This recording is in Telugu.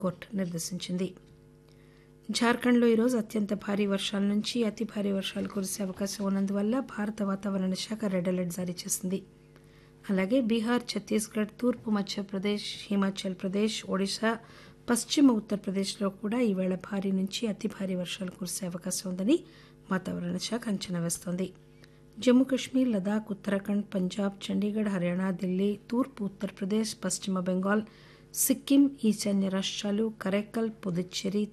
కోర్టు నిర్దేశించింది జార్ఖండ్లో ఈరోజు అత్యంత భారీ వర్షాల నుంచి అతి భారీ వర్షాలు కురిసే అవకాశం ఉన్నందువల్ల భారత వాతావరణ శాఖ రెడ్ అలర్ట్ జారీ చేసింది అలాగే బీహార్ ఛత్తీస్గఢ్ తూర్పు మధ్యప్రదేశ్ హిమాచల్ ప్రదేశ్ ఒడిశా పశ్చిమ ఉత్తరప్రదేశ్లో కూడా ఈవేళ భారీ నుంచి అతి భారీ వర్షాలు కురిసే అవకాశం ఉందని వాతావరణ శాఖ అంచనా వేస్తోంది జమ్మూ కశ్మీర్ లదాఖ్ ఉత్తరాఖండ్ పంజాబ్ చండీగఢ్ హర్యానా ఢిల్లీ తూర్పు ఉత్తరప్రదేశ్ పశ్చిమ బెంగాల్ సిక్కిం ఈశాన్య రాష్ట్రాలు కరైకల్ పుదుచ్చేరి